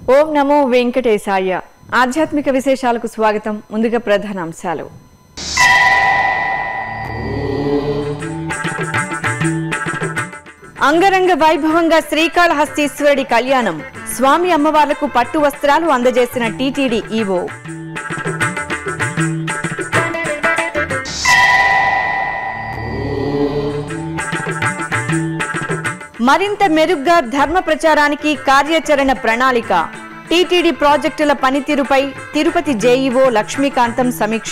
ఓం నమో వెంకటేశాయ ఆధ్యాత్మిక విశేషాలకు స్వాగతం ముందుగా ప్రధాన అంశాలు అంగరంగ వైభవంగా శ్రీకాళహస్తీశ్వరుడి కళ్యాణం స్వామి అమ్మవార్లకు పట్టు వస్త్రాలు అందజేసిన టీటీడీ ఈవో మరింత మెరుగ్గా ధర్మ ప్రచారానికి కార్యాచరణ ప్రణాళిక టీటీడీ ప్రాజెక్టుల పనితీరుపై తిరుపతి జేఈఓ లక్ష్మీకాంతం సమీక్ష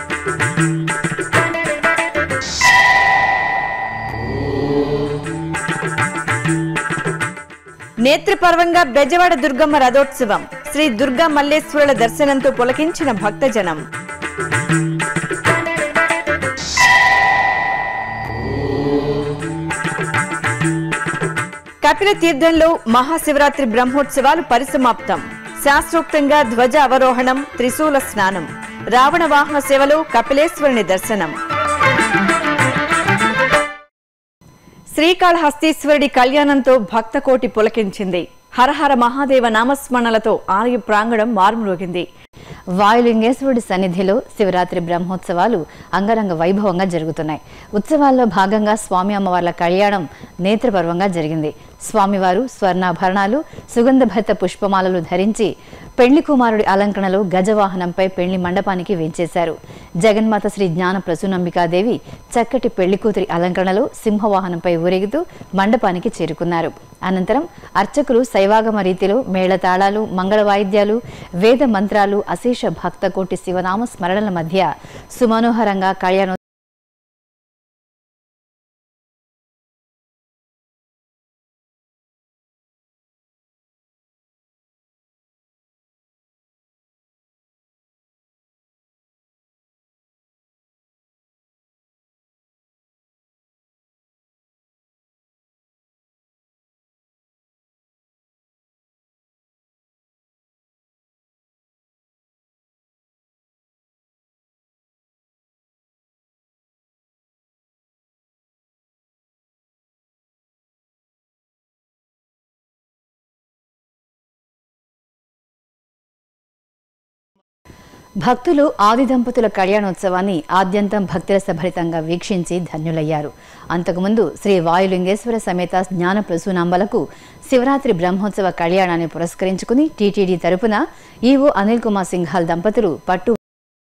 నేత్రపర్వంగా బెజవాడ దుర్గమ్మ రథోత్సవం శ్రీ దుర్గా మల్లేశ్వరుల దర్శనంతో పులకించిన భక్తజనం కపిల తీర్థంలో మహాశివరాత్రి బ్రహ్మోత్సవాలు పరిసమాప్తం శాస్త్రోక్తంగా ధ్వజ అవరోహణం త్రిశూల స్నానం రావణ వాహన సేవలో కపిలేశ్వరుని దర్శనం శ్రీకాళహస్తీశ్వరుడి కళ్యాణంతో భక్తకోటి పులకించింది హరహర మహాదేవ నామస్మరణలతో ఆలయ ప్రాంగణం మారుమ్రోగింది వాయులింగేశ్వరుడి సన్నిధిలో శివరాత్రి బ్రహ్మోత్సవాలు అంగరంగ వైభవంగా జరుగుతున్నాయి ఉత్సవాల్లో భాగంగా స్వామి అమ్మవార్ల కళ్యాణం నేత్రపర్వంగా జరిగింది స్వామివారు స్వర్ణాభరణాలు సుగంధభరిత పుష్పమాలలు ధరించి పెళ్లి కుమారుడి అలంకరణలో గజవాహనంపై పెళ్లి మండపానికి వేంచేశారు జగన్మాత శ్రీ జ్ఞాన ప్రసూనంబికాదేవి చక్కటి పెళ్లి కూతురి అలంకరణలో సింహవాహనంపై ఊరేగుతూ మండపానికి చేరుకున్నారు అనంతరం అర్చకులు శైవాగమ రీతిలో మేళతాళాలు మంగళ వాయిద్యాలు వేద మంత్రాలు అశేష భక్తకోటి శివనామ స్మరణల మధ్య సుమనోహరంగా కళ్యాణో భక్తులు ఆది దంపతుల కళ్యాణోత్సవాన్ని ఆద్యంతం భక్తిరసభరితంగా వీక్షించి ధన్యులయ్యారు అంతకుముందు శ్రీ వాయులింగేశ్వర సమేత జ్ఞాన ప్రసూనాంబలకు శివరాత్రి బ్రహ్మోత్సవ కళ్యాణాన్ని పురస్కరించుకుని టీటీడీ తరపున ఈవో అనిల్ కుమార్ సింఘాల్ దంపతులు పట్టు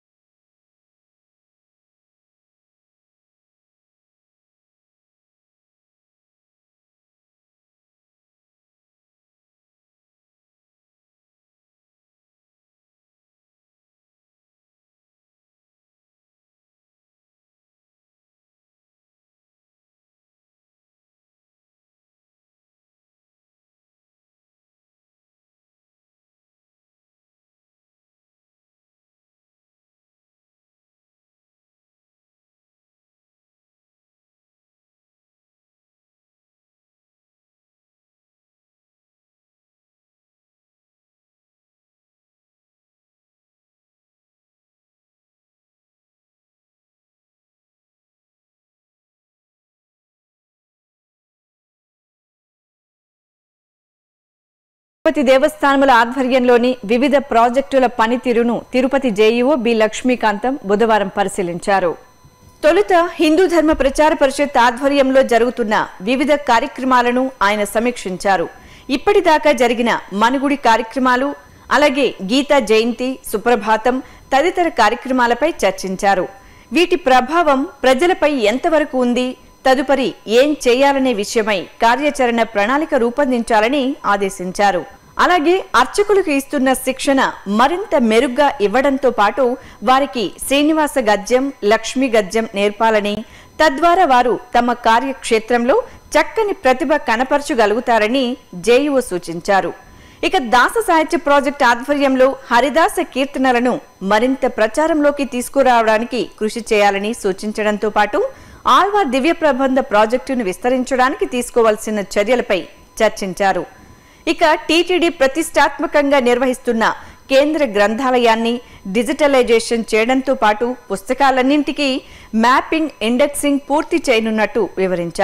తిరుపతి దేవస్థానముల ఆధ్వర్యంలోని వివిధ ప్రాజెక్టుల పనితీరును తిరుపతి జేఈఓ బి లక్ష్మీకాంతం బుధవారం పరిశీలించారు తొలుత హిందూ ధర్మ ప్రచార పరిషత్ ఆధ్వర్యంలో జరుగుతున్న వివిధ కార్యక్రమాలను ఆయన సమీక్షించారు ఇప్పటిదాకా జరిగిన మనుగుడి కార్యక్రమాలు అలాగే గీతా జయంతి సుప్రభాతం తదితర కార్యక్రమాలపై చర్చించారు వీటి ప్రభావం ప్రజలపై ఎంతవరకు ఉంది తదుపరి ఏం చేయాలనే విషయమై కార్యాచరణ ప్రణాళిక రూపొందించాలని ఆదేశించారు అలాగే అర్చకులకు ఇస్తున్న శిక్షణ మరింత మెరుగ్గా ఇవ్వడంతో పాటు వారికి శ్రీనివాస గద్యం లక్ష్మీ గద్యం నేర్పాలని తద్వారా వారు తమ కార్యక్షేత్రంలో చక్కని ప్రతిభ కనపరచగలుగుతారని జేఈఓ సూచించారు ఇక దాస సాహిత్య ప్రాజెక్ట్ ఆధ్వర్యంలో హరిదాస కీర్తనలను మరింత ప్రచారంలోకి తీసుకురావడానికి కృషి చేయాలని సూచించడంతో పాటు ఆల్వార్ దివ్య ప్రబంధ ప్రాజెక్టును విస్తరించడానికి తీసుకోవాల్సిన చర్యలపై చర్చించారు ఇక టీటీడీ ప్రతిష్టాత్మకంగా నిర్వహిస్తున్న కేంద్ర గ్రంథాలయాన్ని డిజిటలైజేషన్ చేయడంతో పాటు పుస్తకాలన్నింటికీ మ్యాపింగ్ ఇండెక్సింగ్ పూర్తి చేయనున్నట్టు వివరించారు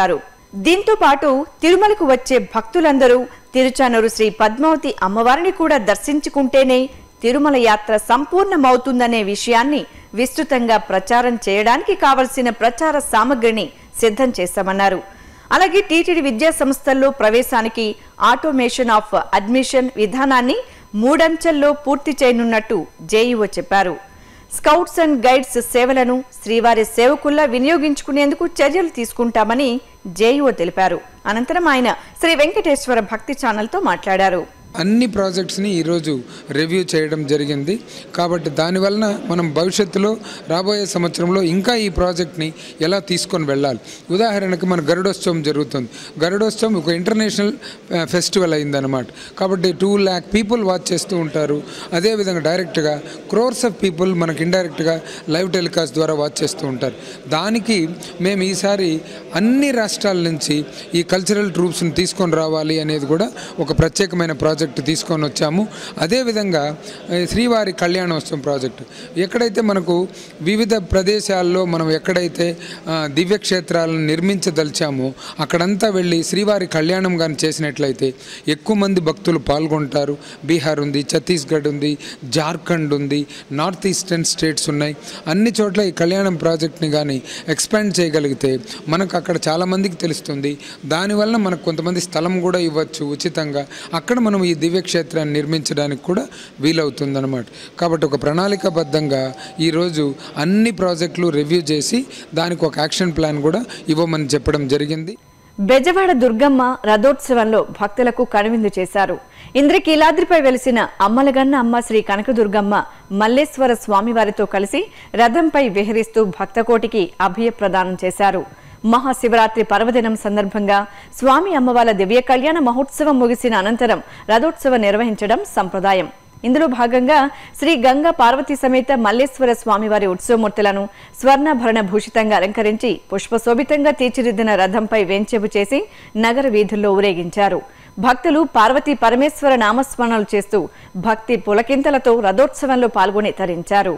దీంతో పాటు తిరుమలకు వచ్చే భక్తులందరూ తిరుచానూరు శ్రీ పద్మావతి అమ్మవారిని కూడా దర్శించుకుంటేనే తిరుమల యాత్ర సంపూర్ణమవుతుందనే విషయాన్ని విస్తృతంగా ప్రచారం చేయడానికి కావలసిన ప్రచార సామగ్రిని సిద్ధం చేశామన్నారు అలాగే టీటీడీ విద్యా సంస్థల్లో ప్రవేశానికి ఆటోమేషన్ ఆఫ్ అడ్మిషన్ విధానాన్ని మూడంచెల్లో పూర్తి చేయనున్నట్టు జేఈఓ చెప్పారు స్కౌట్స్ అండ్ గైడ్స్ సేవలను శ్రీవారి సేవకుల్లా వినియోగించుకునేందుకు చర్యలు తీసుకుంటామని జేఈఓ తెలిపారు అనంతరం ఆయన శ్రీ వెంకటేశ్వర భక్తి ఛానల్తో మాట్లాడారు అన్ని ప్రాజెక్ట్స్ని ఈరోజు రివ్యూ చేయడం జరిగింది కాబట్టి దానివలన మనం భవిష్యత్తులో రాబోయే సంవత్సరంలో ఇంకా ఈ ప్రాజెక్ట్ని ఎలా తీసుకొని వెళ్ళాలి ఉదాహరణకు మన గరుడోత్సవం జరుగుతుంది గరుడోత్సవం ఒక ఇంటర్నేషనల్ ఆ, ఫెస్టివల్ అయిందన్నమాట కాబట్టి టూ ల్యాక్ పీపుల్ వాచ్ చేస్తూ ఉంటారు అదేవిధంగా డైరెక్ట్గా క్రోర్స్ ఆఫ్ పీపుల్ మనకి ఇండైరెక్ట్గా లైవ్ టెలికాస్ట్ ద్వారా వాచ్ చేస్తూ ఉంటారు దానికి మేము ఈసారి అన్ని రాష్ట్రాల నుంచి ఈ కల్చరల్ ట్రూప్స్ని తీసుకొని రావాలి అనేది కూడా ఒక ప్రత్యేకమైన ప్రాజెక్ట్ తీసుకొని వచ్చాము అదేవిధంగా ఏ, శ్రీవారి కళ్యాణోత్సవం ప్రాజెక్టు ఎక్కడైతే మనకు వివిధ ప్రదేశాల్లో మనం ఎక్కడైతే ఆ, దివ్యక్షేత్రాలను నిర్మించదలిచామో అక్కడంతా వెళ్ళి శ్రీవారి కళ్యాణం కానీ చేసినట్లయితే ఎక్కువ మంది భక్తులు పాల్గొంటారు బీహార్ ఉంది ఛత్తీస్గఢ్ ఉంది జార్ఖండ్ ఉంది నార్త్ ఈస్టర్న్ స్టేట్స్ ఉన్నాయి అన్ని చోట్ల ఈ కళ్యాణం ప్రాజెక్ట్ని కానీ ఎక్స్పాండ్ చేయగలిగితే మనకు అక్కడ చాలామందికి తెలుస్తుంది దానివల్ల మనకు కొంతమంది స్థలం కూడా ఇవ్వచ్చు ఉచితంగా అక్కడ మనం ఈ దివ్యక్షేత్రాన్ని నిర్మించడానికి కూడా వీలవుతుందన్నమాట కాబట్టి ఒక ప్రణాళికాబద్ధంగా ఈరోజు అన్ని ప్రాజెక్టులు రివ్యూ చేసి దానికి ఒక యాక్షన్ ప్లాన్ కూడా ఇవ్వమని చెప్పడం జరిగింది బెజవాడ దుర్గమ్మ రథోత్సవంలో భక్తులకు కనువిందు చేశారు ఇంద్రకీలాద్రిపై వెలిసిన అమ్మలగన్న అమ్మ శ్రీ కనకదుర్గమ్మ మల్లేశ్వర స్వామివారితో కలిసి రథంపై విహరిస్తూ భక్తకోటికి అభయ ప్రదానం చేశారు మహాశివరాత్రి పర్వదినం సందర్భంగా స్వామి అమ్మవార్ల దివ్య కళ్యాణ మహోత్సవం ముగిసిన అనంతరం రథోత్సవం నిర్వహించడం సంప్రదాయం ఇందులో భాగంగా శ్రీ గంగా పార్వతీ సమేత మల్లేశ్వర స్వామివారి ఉత్సవమూర్తులను స్వర్ణభరణ భూషితంగా అలంకరించి పుష్పశోభితంగా తీర్చిదిద్దిన రథంపై వేంచెపు చేసి నగర వీధుల్లో ఊరేగించారు భక్తులు పార్వతీ పరమేశ్వర నామస్మరణలు చేస్తూ భక్తి పులకింతలతో రథోత్సవంలో పాల్గొని తరించారు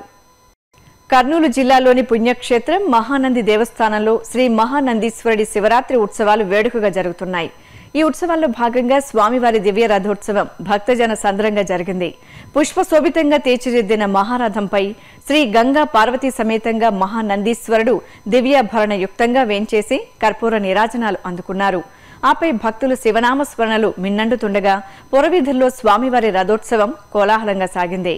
కర్నూలు జిల్లాలోని పుణ్యక్షేత్రం మహానంది దేవస్థానంలో శ్రీ మహానందీశ్వరుడి శివరాత్రి ఉత్సవాలు వేడుకగా జరుగుతున్నాయి ఈ ఉత్సవాల్లో భాగంగా స్వామివారి దివ్య రథోత్సవం భక్తజన సంద్రంగా జరిగింది పుష్పశోభితంగా తీర్చిదిద్దిన మహారథంపై శ్రీ గంగా పార్వతీ సమేతంగా మహానందీశ్వరుడు దివ్యాభరణ యుక్తంగా వేంచేసి కర్పూర నీరాజనాలు అందుకున్నారు ఆపై భక్తులు శివనామ స్మరణలు మిన్నండుతుండగా పురవీధుల్లో స్వామివారి రథోత్సవం కోలాహలంగా సాగింది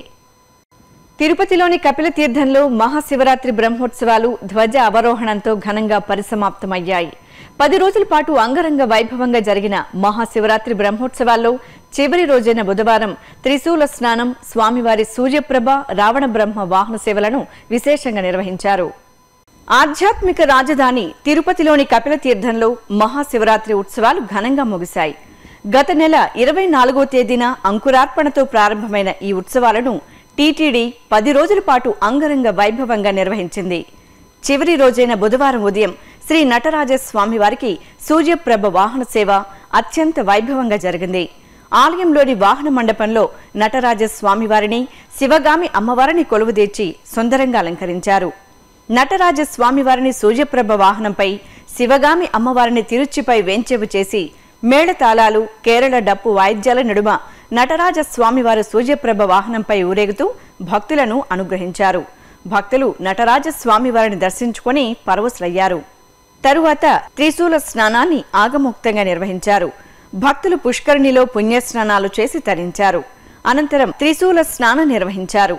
తిరుపతిలోని కపిల తీర్థంలో మహాశివరాత్రి బ్రహ్మోత్సవాలు ధ్వజ అవరోహణంతో ఘనంగా పరిసమాప్తమయ్యాయి పది రోజుల పాటు అంగరంగ వైభవంగా జరిగిన మహాశివరాత్రి బ్రహ్మోత్సవాల్లో చివరి రోజైన బుధవారం త్రిశూల స్నానం స్వామివారి సూర్యప్రభ రావణ బ్రహ్మ వాహన సేవలను విశేషంగా నిర్వహించారు ఆధ్యాత్మిక రాజధాని తిరుపతిలోని కపిల తీర్థంలో మహాశివరాత్రి ఉత్సవాలు ఘనంగా ముగిశాయి గత నెల ఇరవై నాలుగో తేదీన అంకురార్పణతో ప్రారంభమైన ఈ ఉత్సవాలను టీటీడీ పది రోజుల పాటు అంగరంగ వైభవంగా నిర్వహించింది చివరి రోజైన బుధవారం ఉదయం శ్రీ నటరాజ స్వామివారికి సూర్యప్రభ వాహన సేవ అత్యంత వైభవంగా జరిగింది ఆలయంలోని వాహన మండపంలో నటరాజ స్వామివారిని శివగామి అమ్మవారిని కొలువుదీర్చి సుందరంగా అలంకరించారు నటరాజ స్వామివారిని సూర్యప్రభ వాహనంపై శివగామి అమ్మవారిని తిరుచిపై వేంచెవు చేసి మేళతాళాలు కేరళ డప్పు వాయిద్యాల నడుమ నటరాజ స్వామివారి సూర్యప్రభ వాహనంపై ఊరేగుతూ భక్తులను అనుగ్రహించారు భక్తులు నటరాజ స్వామివారిని దర్శించుకొని పరవశులయ్యారు తరువాత త్రిశూల స్నానాన్ని ఆగముక్తంగా నిర్వహించారు భక్తులు పుష్కరిణిలో పుణ్యస్నానాలు చేసి తరించారు అనంతరం త్రిశూల స్నానం నిర్వహించారు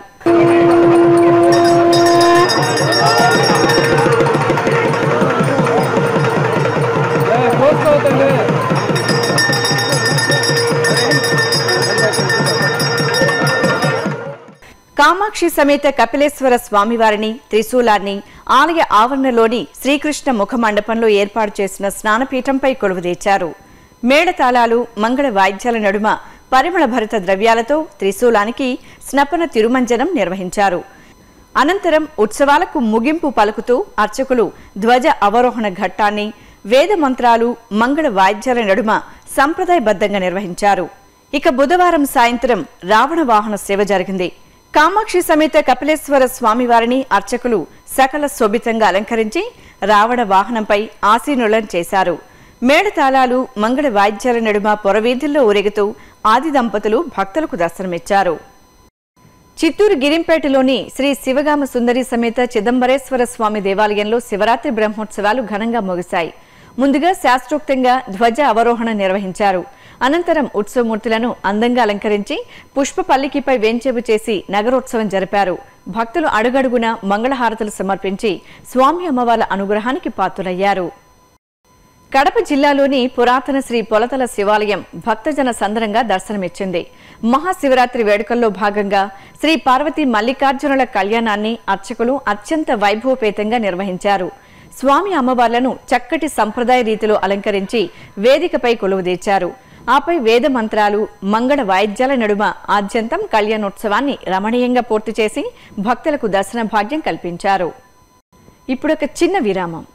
కామాక్షి సమేత కపిలేశ్వర స్వామివారిని త్రిశూలాన్ని ఆలయ ఆవరణలోని శ్రీకృష్ణ ముఖ మండపంలో ఏర్పాటు చేసిన స్నానపీఠంపై కొలువుదీర్చారు మేళతాళాలు మంగళ వాయిద్యాల నడుమ పరిమళ భరిత ద్రవ్యాలతో త్రిశూలానికి స్నపన తిరుమంజనం నిర్వహించారు అనంతరం ఉత్సవాలకు ముగింపు పలుకుతూ అర్చకులు ధ్వజ అవరోహణ ఘట్టాన్ని వేద మంత్రాలు మంగళ వాయిద్యాల నడుమ సంప్రదాయబద్ధంగా నిర్వహించారు ఇక బుధవారం సాయంత్రం రావణ వాహన సేవ జరిగింది కామాక్షి సమేత కపిలేశ్వర స్వామివారిని అర్చకులు సకల శోభితంగా అలంకరించి రావణ వాహనంపై ఆసీనులను చేశారు మేళతాళాలు మంగళ వాయిద్యాల నడుమ పొరవీధుల్లో ఊరేగుతూ ఆది దంపతులు భక్తులకు దర్శనమిచ్చారు చిత్తూరు గిరింపేటలోని శ్రీ శివగామ సుందరి సమేత చిదంబరేశ్వర స్వామి దేవాలయంలో శివరాత్రి బ్రహ్మోత్సవాలు ఘనంగా ముగిశాయి ముందుగా శాస్త్రోక్తంగా ధ్వజ అవరోహణ నిర్వహించారు అనంతరం ఉత్సవమూర్తులను అందంగా అలంకరించి పుష్ప పల్లికిపై వేంచేపు చేసి నగరోత్సవం జరిపారు భక్తులు అడుగడుగున మంగళహారతులు సమర్పించి స్వామి అమ్మవార్ల అనుగ్రహానికి పాత్రులయ్యారు కడప జిల్లాలోని పురాతన శ్రీ పొలతల శివాలయం భక్తజన సందరంగా దర్శనమిచ్చింది మహాశివరాత్రి వేడుకల్లో భాగంగా శ్రీ పార్వతి మల్లికార్జునుల కళ్యాణాన్ని అర్చకులు అత్యంత వైభవపేతంగా నిర్వహించారు స్వామి అమ్మవార్లను చక్కటి సంప్రదాయ రీతిలో అలంకరించి వేదికపై కొలువుదీర్చారు ఆపై వేద మంత్రాలు మంగళ వాయిద్యాల నడుమ ఆద్యంతం కళ్యాణోత్సవాన్ని రమణీయంగా పూర్తి చేసి భక్తులకు దర్శన భాగ్యం కల్పించారు ఇప్పుడొక చిన్న విరామం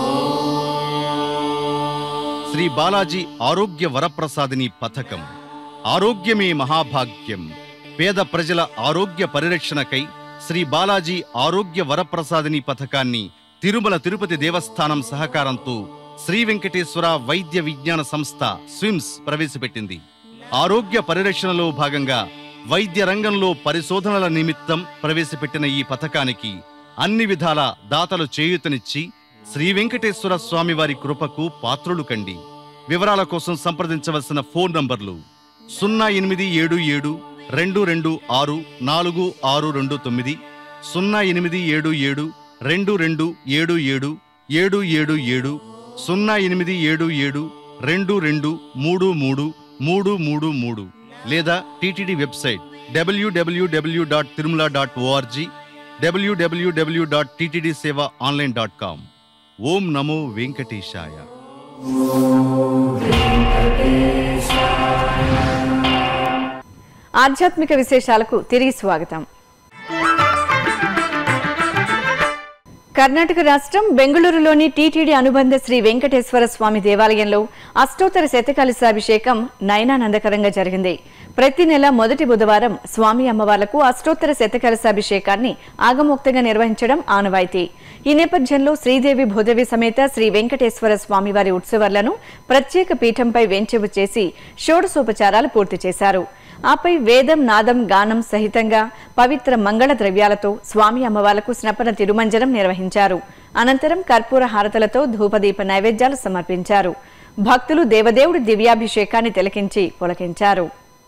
శ్రీ బాలాజీ ఆరోగ్య వరప్రసాదిని పథకం ఆరోగ్యమే మహాభాగ్యం పేద ప్రజల ఆరోగ్య పరిరక్షణకై శ్రీ బాలాజీ ఆరోగ్య వరప్రసాదిని పథకాన్ని తిరుమల తిరుపతి దేవస్థానం సహకారంతో శ్రీ వెంకటేశ్వర వైద్య విజ్ఞాన సంస్థ స్విమ్స్ ప్రవేశపెట్టింది ఆరోగ్య పరిరక్షణలో భాగంగా వైద్య రంగంలో పరిశోధనల నిమిత్తం ప్రవేశపెట్టిన ఈ పథకానికి అన్ని విధాల దాతలు చేయూతనిచ్చి శ్రీ వెంకటేశ్వర స్వామి వారి కృపకు పాత్రులు కండి వివరాల కోసం సంప్రదించవలసిన ఫోన్ నంబర్లు సున్నా ఎనిమిది ఏడు ఏడు రెండు రెండు ఆరు నాలుగు ఆరు రెండు తొమ్మిది సున్నా ఎనిమిది ఏడు ఏడు రెండు రెండు ఏడు ఏడు ఏడు ఏడు ఏడు సున్నా ఎనిమిది ఏడు ఏడు రెండు రెండు మూడు మూడు మూడు మూడు మూడు లేదా TTD website WWW dot Tirumala dot ORG WWW dot TTD seva online dot com ఓం నమో వెంకటేశాయ ఆధ్యాత్మిక విశేషాలకు తిరిగి స్వాగతం కర్ణాటక రాష్ట్రం బెంగళూరులోని టీటీడీ అనుబంధ శ్రీ వెంకటేశ్వర స్వామి దేవాలయంలో అష్టోత్తర శతకాలిసాభిషేకం నయనానందకరంగా జరిగింది ప్రతి నెల మొదటి బుధవారం స్వామి అమ్మవార్లకు అష్టోత్తర శతకలశాభిషేకాన్ని ఆగమోక్తంగా నిర్వహించడం ఆనవాయితీ ఈ నేపథ్యంలో శ్రీదేవి భూదేవి సమేత శ్రీ వెంకటేశ్వర స్వామివారి ఉత్సవాలను ప్రత్యేక పీఠంపై వేంచెవు చేసి షోడశోపచారాలు పూర్తి చేశారు ఆపై వేదం నాదం గానం సహితంగా పవిత్ర మంగళ ద్రవ్యాలతో స్వామి అమ్మవార్లకు స్నపన తిరుమంజనం నిర్వహించారు అనంతరం కర్పూర హారతలతో ధూపదీప నైవేద్యాలు సమర్పించారు భక్తులు దేవదేవుడి దివ్యాభిషేకాన్ని తిలకించి పులకించారు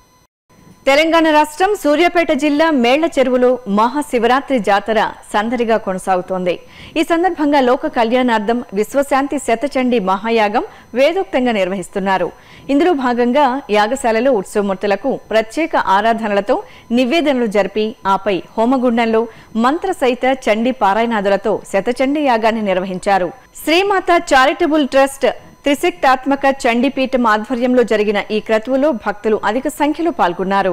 తెలంగాణ రాష్ట్రం సూర్యాపేట జిల్లా మేళ్ల చెరువులో మహాశివరాత్రి జాతర సందడిగా కొనసాగుతోంది ఈ సందర్భంగా లోక కళ్యాణార్థం విశ్వశాంతి శతచండి మహాయాగం వేదోక్తంగా నిర్వహిస్తున్నారు ఇందులో భాగంగా యాగశాలలో ఉత్సవమూర్తులకు ప్రత్యేక ఆరాధనలతో నివేదనలు జరిపి ఆపై హోమగుండంలో మంత్ర సహిత చండీ పారాయణాదులతో శతచండీ యాగాన్ని నిర్వహించారు శ్రీమాత చారిటబుల్ ట్రస్ట్ త్రిశక్తాత్మక చండీపీఠం ఆధ్వర్యంలో జరిగిన ఈ క్రతువులో భక్తులు అధిక సంఖ్యలో పాల్గొన్నారు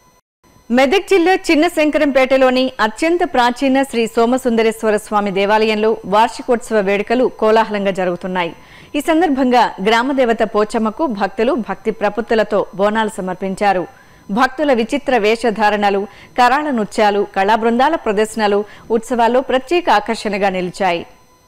మెదక్ జిల్లా చిన్న శంకరంపేటలోని అత్యంత ప్రాచీన శ్రీ సోమసుందరేశ్వర స్వామి దేవాలయంలో వార్షికోత్సవ వేడుకలు కోలాహలంగా జరుగుతున్నాయి ఈ సందర్భంగా గ్రామదేవత పోచమ్మకు భక్తులు భక్తి ప్రపుత్తులతో బోనాలు సమర్పించారు భక్తుల విచిత్ర వేషధారణలు కరాళ నృత్యాలు కళా బృందాల ప్రదర్శనలు ఉత్సవాల్లో ప్రత్యేక ఆకర్షణగా నిలిచాయి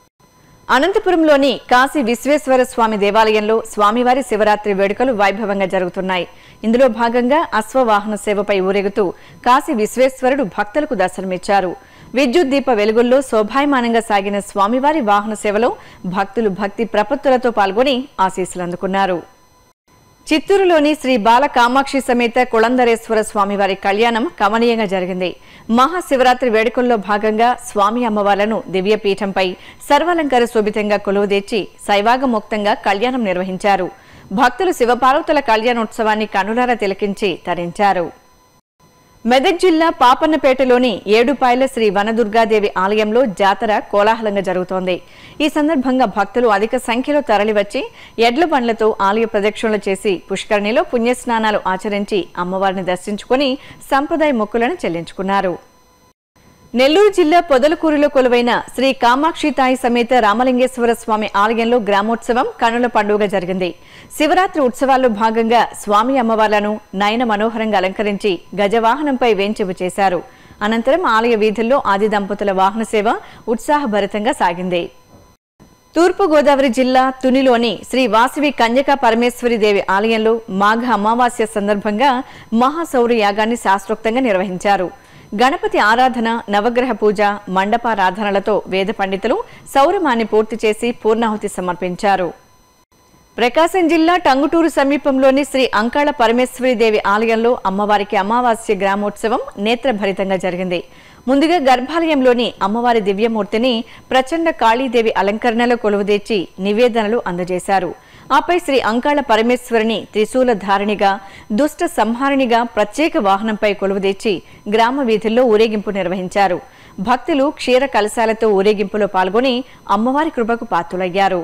అనంతపురంలోని కాశీ విశ్వేశ్వర స్వామి దేవాలయంలో స్వామివారి శివరాత్రి వేడుకలు వైభవంగా జరుగుతున్నాయి ఇందులో భాగంగా అశ్వవాహన సేవపై ఊరేగుతూ కాశీ విశ్వేశ్వరుడు భక్తులకు దర్శనమిచ్చారు విద్యుత్ దీప వెలుగుల్లో శోభాయమానంగా సాగిన స్వామివారి వాహన సేవలో భక్తులు భక్తి ప్రపత్తులతో పాల్గొని ఆశీస్సులు అందుకున్నారు చిత్తూరులోని శ్రీ బాల కామాక్షి సమేత కుళందరేశ్వర స్వామివారి కళ్యాణం కమనీయంగా జరిగింది మహాశివరాత్రి వేడుకల్లో భాగంగా స్వామి అమ్మవార్లను దివ్యపీఠంపై సర్వాలంకార శోభితంగా కొలువుదీర్చి శైవాగముక్తంగా కళ్యాణం నిర్వహించారు భక్తులు శివపార్వతుల కళ్యాణోత్సవాన్ని కనులారా తిలకించి తరించారు మెదక్ జిల్లా పాపన్నపేటలోని ఏడుపాయల శ్రీ వనదుర్గాదేవి ఆలయంలో జాతర కోలాహలంగా జరుగుతోంది ఈ సందర్భంగా భక్తులు అధిక సంఖ్యలో తరలివచ్చి ఎడ్ల బండ్లతో ఆలయ ప్రదక్షిణలు చేసి పుష్కరిణిలో పుణ్యస్నానాలు ఆచరించి అమ్మవారిని దర్శించుకుని సంప్రదాయ మొక్కులను చెల్లించుకున్నారు నెల్లూరు జిల్లా పొదలకూరులో కొలువైన శ్రీ కామాక్షి తాయి సమేత రామలింగేశ్వర స్వామి ఆలయంలో గ్రామోత్సవం కనుల పండుగ జరిగింది శివరాత్రి ఉత్సవాల్లో భాగంగా స్వామి అమ్మవార్లను నయన మనోహరంగా అలంకరించి గజవాహనంపై వేంచెవు చేశారు అనంతరం ఆలయ వీధుల్లో ఆది దంపతుల వాహన సేవ ఉత్సాహభరితంగా సాగింది తూర్పు గోదావరి జిల్లా తునిలోని శ్రీ వాసవి కన్యకా పరమేశ్వరి దేవి ఆలయంలో మాఘ అమావాస్య సందర్భంగా మహాసౌర యాగాన్ని శాస్త్రోక్తంగా నిర్వహించారు గణపతి ఆరాధన నవగ్రహ పూజ మండపారాధనలతో వేద పండితులు సౌరమాన్ని పూర్తి చేసి పూర్ణాహుతి సమర్పించారు ప్రకాశం జిల్లా టంగుటూరు సమీపంలోని శ్రీ అంకాళ పరమేశ్వరి దేవి ఆలయంలో అమ్మవారికి అమావాస్య గ్రామోత్సవం నేత్రభరితంగా జరిగింది ముందుగా గర్భాలయంలోని అమ్మవారి దివ్యమూర్తిని ప్రచండ కాళీదేవి అలంకరణలో కొలువుదీర్చి నివేదనలు అందజేశారు ఆపై శ్రీ అంకాళ పరమేశ్వరిని త్రిశూల ధారిణిగా దుష్ట సంహారిణిగా ప్రత్యేక వాహనంపై కొలువుదీర్చి గ్రామ వీధుల్లో ఊరేగింపు నిర్వహించారు భక్తులు క్షీర కలశాలతో ఊరేగింపులో పాల్గొని అమ్మవారి కృపకు పాత్రులయ్యారు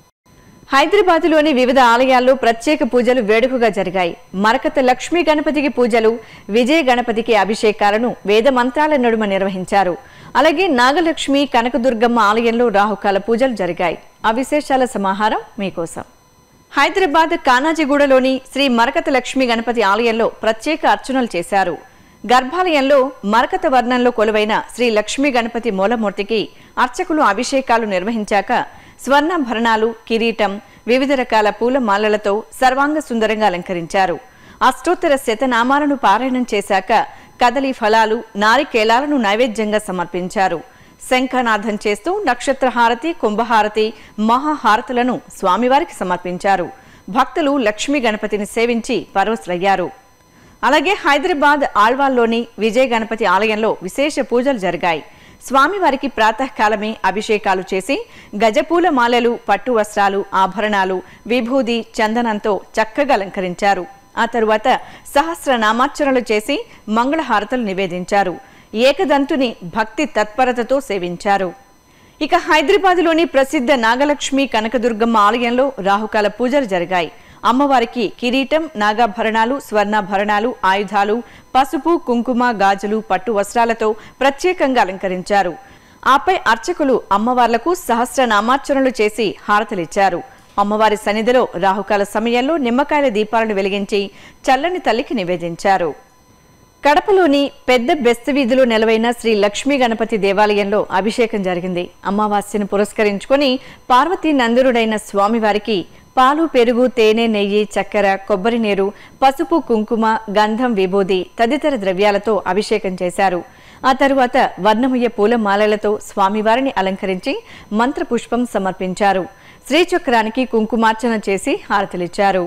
హైదరాబాద్లోని వివిధ ఆలయాల్లో ప్రత్యేక పూజలు వేడుకగా జరిగాయి మరకత లక్ష్మీ గణపతికి పూజలు విజయ గణపతికి అభిషేకాలను వేద మంత్రాల నడుమ నిర్వహించారు అలాగే నాగలక్ష్మి కనకదుర్గమ్మ ఆలయంలో రాహుకాల పూజలు జరిగాయి ఆ విశేషాల సమాహారం మీకోసం హైదరాబాద్ కానాజిగూడలోని శ్రీ మరకత లక్ష్మీ గణపతి ఆలయంలో ప్రత్యేక అర్చనలు చేశారు గర్భాలయంలో మరకత వర్ణంలో కొలువైన శ్రీ లక్ష్మీ గణపతి మూలమూర్తికి అర్చకులు అభిషేకాలు నిర్వహించాక స్వర్ణాభరణాలు కిరీటం వివిధ రకాల పూల మాలలతో సర్వాంగ సుందరంగా అలంకరించారు అష్టోత్తర శతనామాలను పారాయణం చేశాక కదలి ఫలాలు నారికేలాలను నైవేద్యంగా సమర్పించారు శంఖనాథం చేస్తూ నక్షత్రహారతి కుంభహారతి మహాహారతులను స్వామివారికి సమర్పించారు భక్తులు లక్ష్మీ గణపతిని సేవించి పరవశులయ్యారు అలాగే హైదరాబాద్ ఆళ్వాల్లోని విజయ గణపతి ఆలయంలో విశేష పూజలు జరిగాయి స్వామివారికి ప్రాతకాలమే అభిషేకాలు చేసి గజపూల మాలలు పట్టు వస్త్రాలు ఆభరణాలు విభూది చందనంతో చక్కగా అలంకరించారు ఆ తరువాత సహస్ర నామార్చనలు చేసి మంగళహారతలు నివేదించారు ఏకదంతుని భక్తి తత్పరతతో సేవించారు ఇక హైదరాబాద్లోని ప్రసిద్ధ నాగలక్ష్మి కనకదుర్గమ్మ ఆలయంలో రాహుకాల పూజలు జరిగాయి అమ్మవారికి కిరీటం నాగాభరణాలు స్వర్ణాభరణాలు ఆయుధాలు పసుపు కుంకుమ గాజులు పట్టు వస్త్రాలతో ప్రత్యేకంగా అలంకరించారు ఆపై అర్చకులు అమ్మవార్లకు సహస్ర నామార్చనలు చేసి హారతలిచ్చారు అమ్మవారి సన్నిధిలో రాహుకాల సమయంలో నిమ్మకాయల దీపాలను వెలిగించి చల్లని తల్లికి నివేదించారు కడపలోని పెద్ద బెస్త వీధిలో నెలవైన శ్రీ లక్ష్మీ గణపతి దేవాలయంలో అభిషేకం జరిగింది అమావాస్యను పురస్కరించుకొని పార్వతీ నందురుడైన స్వామివారికి పాలు పెరుగు తేనె నెయ్యి చక్కెర కొబ్బరి నీరు పసుపు కుంకుమ గంధం విభూది తదితర ద్రవ్యాలతో అభిషేకం చేశారు ఆ తరువాత వర్ణమయ్య పూల మాలలతో స్వామివారిని అలంకరించి మంత్రపుష్పం సమర్పించారు శ్రీచక్రానికి కుంకుమార్చన చేసి హారతిలిచ్చారు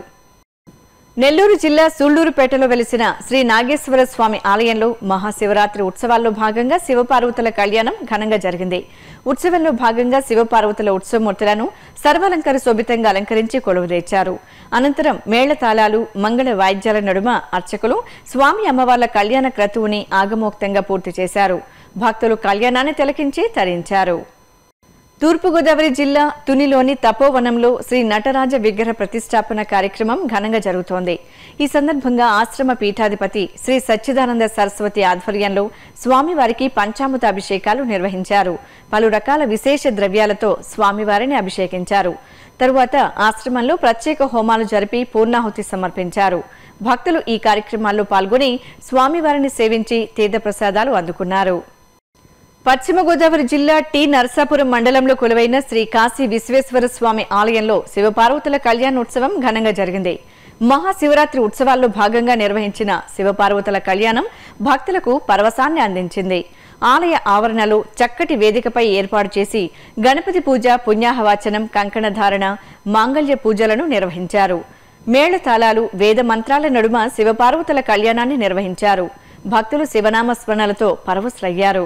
నెల్లూరు జిల్లా సూళ్లూరుపేటలో వెలిసిన శ్రీ నాగేశ్వర స్వామి ఆలయంలో మహాశివరాత్రి ఉత్సవాల్లో భాగంగా శివపార్వతుల కళ్యాణం ఘనంగా జరిగింది ఉత్సవంలో భాగంగా శివపార్వతుల ఉత్సవమూర్తులను సర్వాలంకార శోభితంగా అలంకరించి కొలువుదీర్చారు అనంతరం మేళతాళాలు మంగళ వాయిద్యాల నడుమ అర్చకులు స్వామి అమ్మవార్ల కళ్యాణ క్రతువుని ఆగమోక్తంగా పూర్తి చేశారు భక్తులు కళ్యాణాన్ని తిలకించి తరించారు తూర్పుగోదావరి జిల్లా తునిలోని తపోవనంలో శ్రీ నటరాజ విగ్రహ ప్రతిష్టాపన కార్యక్రమం ఘనంగా జరుగుతోంది ఈ సందర్భంగా ఆశ్రమ పీఠాధిపతి శ్రీ సచ్చిదానంద సరస్వతి ఆధ్వర్యంలో స్వామివారికి పంచామృత అభిషేకాలు నిర్వహించారు పలు రకాల విశేష ద్రవ్యాలతో స్వామివారిని అభిషేకించారు తరువాత ఆశ్రమంలో ప్రత్యేక హోమాలు జరిపి పూర్ణాహుతి సమర్పించారు భక్తులు ఈ కార్యక్రమాల్లో పాల్గొని స్వామివారిని సేవించి తీర్థప్రసాదాలు అందుకున్నారు పశ్చిమ గోదావరి జిల్లా టి నరసాపురం మండలంలో కొలువైన శ్రీ కాశీ విశ్వేశ్వర స్వామి ఆలయంలో శివపార్వతుల కళ్యాణోత్సవం ఘనంగా జరిగింది మహాశివరాత్రి ఉత్సవాల్లో భాగంగా నిర్వహించిన శివపార్వతుల కళ్యాణం భక్తులకు పరవశాన్ని అందించింది ఆలయ ఆవరణలో చక్కటి వేదికపై ఏర్పాటు చేసి గణపతి పూజ పుణ్యాహవాచనం కంకణ ధారణ మాంగళ్య పూజలను నిర్వహించారు మేళతాళాలు వేద మంత్రాల నడుమ శివపార్వతుల కళ్యాణాన్ని నిర్వహించారు భక్తులు శివనామ స్మరణలతో పరవశులయ్యారు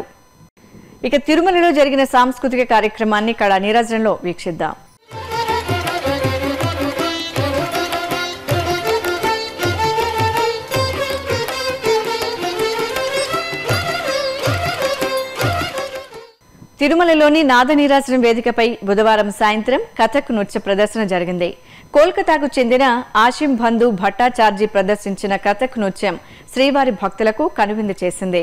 ఇక తిరుమలలో జరిగిన సాంస్కృతిక కార్యక్రమాన్ని కళా నీరాజనంలో వీక్షిద్దాం తిరుమలలోని నాద నీరాజనం వేదికపై బుధవారం సాయంత్రం కథక్ నృత్య ప్రదర్శన జరిగింది కోల్కతాకు చెందిన ఆషిం బంధు భట్టాచార్జీ ప్రదర్శించిన కథక్ నృత్యం శ్రీవారి భక్తులకు కనువిందు చేసింది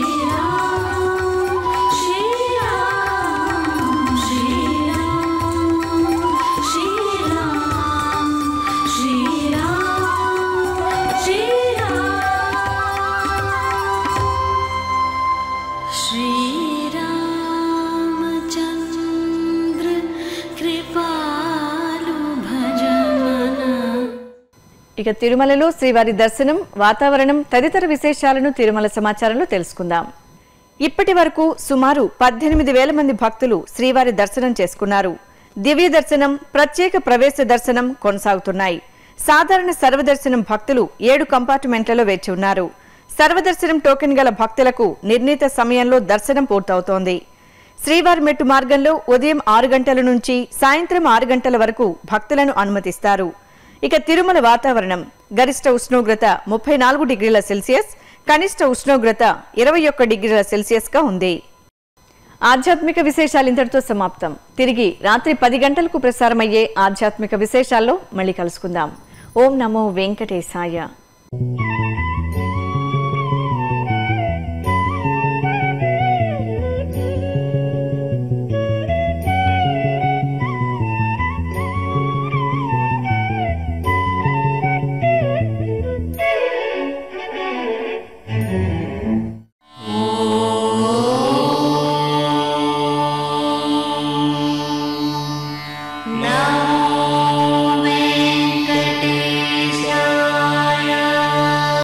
శ్రీరామ్ ఇక తిరుమలలో శ్రీవారి దర్శనం వాతావరణం తదితర విశేషాలను తిరుమల సమాచారంలో తెలుసుకుందాం ఇప్పటి వరకు సుమారు పద్దెనిమిది వేల మంది భక్తులు శ్రీవారి దర్శనం చేసుకున్నారు దివ్య దర్శనం ప్రత్యేక ప్రవేశ దర్శనం కొనసాగుతున్నాయి సాధారణ సర్వదర్శనం భక్తులు ఏడు కంపార్ట్మెంట్లలో వేచి ఉన్నారు సర్వదర్శనం టోకెన్ గల భక్తులకు నిర్ణీత సమయంలో దర్శనం పూర్తవుతోంది శ్రీవారి మెట్టు మార్గంలో ఉదయం ఆరు గంటల నుంచి సాయంత్రం ఆరు గంటల వరకు భక్తులను అనుమతిస్తారు ఇక తిరుమల వాతావరణం గరిష్ట ఉష్ణోగ్రత ముప్పై నాలుగు డిగ్రీల సెల్సియస్ కనిష్ట ఉష్ణోగ్రత ఇరవై ఒక్క డిగ్రీల సెల్సియస్ గా ఉంది ఆధ్యాత్మిక విశేషాలు ఇంతటితో సమాప్తం తిరిగి రాత్రి పది గంటలకు ప్రసారమయ్యే ఆధ్యాత్మిక విశేషాల్లో మళ్ళీ కలుసుకుందాం ఓం నమో వెంకటేశాయ